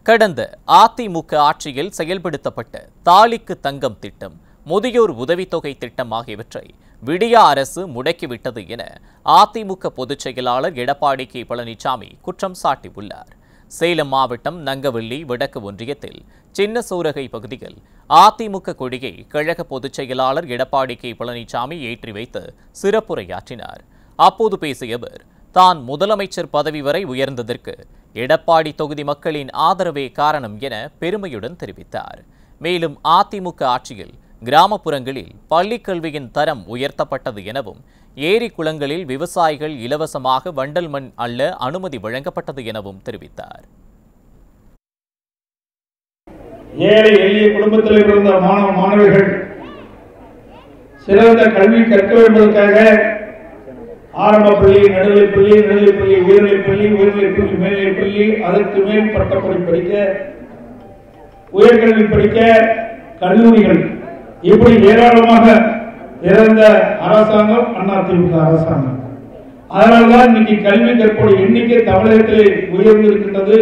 கடந்த அதிமுக ஆட்சியில் செயல்படுத்தப்பட்ட தாலிக்கு தங்கம் திட்டம் முதியோர் உதவித்தொகை திட்டம் ஆகியவற்றை விடியா அரசு முடக்கிவிட்டது என அதிமுக பொதுச் செயலாளர் எடப்பாடி கே பழனிசாமி குற்றம் சாட்டியுள்ளார் சேலம் மாவட்டம் நங்கவள்ளி வடக்கு ஒன்றியத்தில் சின்ன சூரகை பகுதியில் அதிமுக கொடியை கழக பொதுச் செயலாளர் எடப்பாடி கே பழனிசாமி ஏற்றி வைத்து சிறப்புரையாற்றினார் அப்போது பேசிய அவர் தான் முதலமைச்சர் பதவி வரை உயர்ந்ததற்கு எடப்பாடி தொகுதி மக்களின் ஆதரவே காரணம் என பெருமையுடன் தெரிவித்தார் மேலும் அதிமுக ஆட்சியில் கிராமப்புறங்களில் பள்ளிக் கல்வியின் தரம் உயர்த்தப்பட்டது எனவும் ஏரி குளங்களில் விவசாயிகள் இலவசமாக வண்டல் மண் அள்ள அனுமதி வழங்கப்பட்டது எனவும் தெரிவித்தார் ஏழை எளிய குடும்பத்தில் பிறந்த மாணவ மாணவிகள் சிறந்த கல்வி கற்க என்பதற்காக ஆரம்ப பள்ளி நடுநிலைப் பள்ளி நடுநிலைப் பள்ளி உயர்நிலைப் பள்ளி உயர்நிலைப் பள்ளி மேல்நிலைப் பள்ளி அதற்கு மேல் பட்டப்படி படிக்க உயர்கல்வி படிக்க கல்லூரிகள் இப்படி ஏராளமாக இறந்த அரசாங்கம் அதிமுக அரசாங்கம் அதனால்தான் இன்னைக்கு கல்வி கற்போட எண்ணிக்கை தமிழகத்திலே உயர்ந்திருக்கின்றது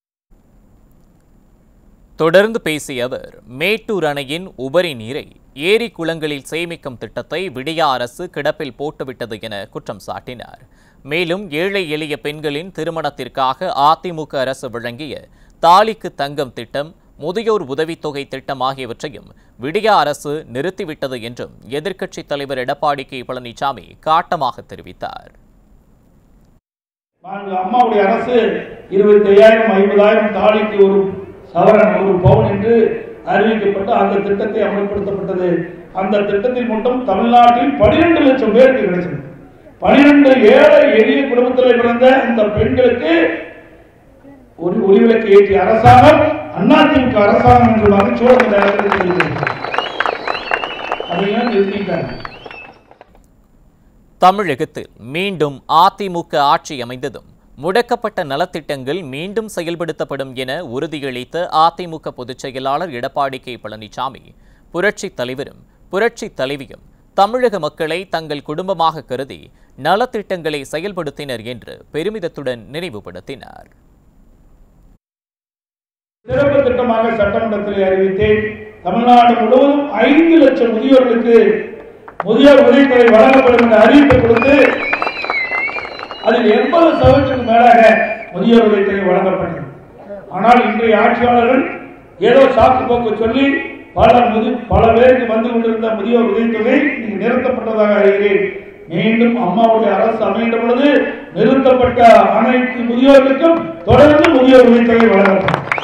தொடர்ந்து பேசிய அவர் மேட்டூர் அணையின் உபரி நீரை ஏரி குளங்களில் சேமிக்கும் திட்டத்தை விடியா அரசு கிடப்பில் போட்டுவிட்டது என குற்றம் சாட்டினார் மேலும் ஏழை எளிய பெண்களின் திருமணத்திற்காக அதிமுக அரசு வழங்கிய தாலிக்கு தங்கம் திட்டம் முதியோர் உதவித்தொகை திட்டம் ஆகியவற்றையும் விடியா அரசு நிறுத்திவிட்டது என்றும் எதிர்க்கட்சித் தலைவர் எடப்பாடி கே பழனிசாமி காட்டமாக தெரிவித்தார் மாண்பு அம்மாவுடைய அரசு இருபத்தி ஐயாயிரம் ஐம்பதாயிரம் தாலிக்கு ஒரு சவரன் ஒரு பவுன் என்று அறிவிக்கப்பட்டு அந்த திட்டத்தை அமல்படுத்தப்பட்டது அந்த திட்டத்தில் மட்டும் தமிழ்நாட்டில் பனிரெண்டு லட்சம் பேருக்கு கிடைச்சது பனிரெண்டு ஏழை எளிய குடும்பத்தில் பிறந்த இந்த பெண்களுக்கு ஒரு ஒளிவிளக்கு ஏற்றிய அரசாங்கம் அதிமுக அரசாங்கம் என்று மகிழ்ச்சியோடு இந்த இடத்தில் தெரிவிக்கிறது அதையும் நிறுத்திட்டாங்க தமிழகத்தில் மீண்டும் அதிமுக ஆட்சி அமைந்ததும் முடக்கப்பட்ட நலத்திட்டங்கள் மீண்டும் செயல்படுத்தப்படும் என உறுதியளித்த அதிமுக பொதுச் செயலாளர் எடப்பாடி கே பழனிசாமி புரட்சித் தலைவரும் புரட்சித் தலைவியும் தமிழக மக்களை தங்கள் குடும்பமாக கருதி நலத்திட்டங்களை செயல்படுத்தினர் என்று பெருமிதத்துடன் நினைவுபடுத்தினார் சிறப்பு திட்டமாக சட்டமன்றத்தில் அறிவித்தேன் தமிழ்நாடு முழுவதும் ஐந்து லட்சம் முதியோர்களுக்கு முதியோர் உதவித்தொகை வழங்கப்படும் என்ற அறிவிப்பை கொடுத்து அதில் எண்பது சதவீதத்துக்கு மேலாக முதியோர் உதவித்தொகை வழங்கப்பட்டது ஆனால் இன்றைய ஆட்சியாளர்கள் ஏதோ சாக்கு போக்கு சொல்லி பல முதி பல பேருக்கு வந்து கொண்டிருந்த முதியோர் உதவித்தொகை இன்னைக்கு நிறுத்தப்பட்டதாக அறிகிறேன் மீண்டும் அம்மாவுடைய அரசு அமைந்த பொழுது நிறுத்தப்பட்ட அனைத்து முதியோர்களுக்கும் தொடர்ந்து முதியோர் உதவித்தொகை வழங்கப்படும்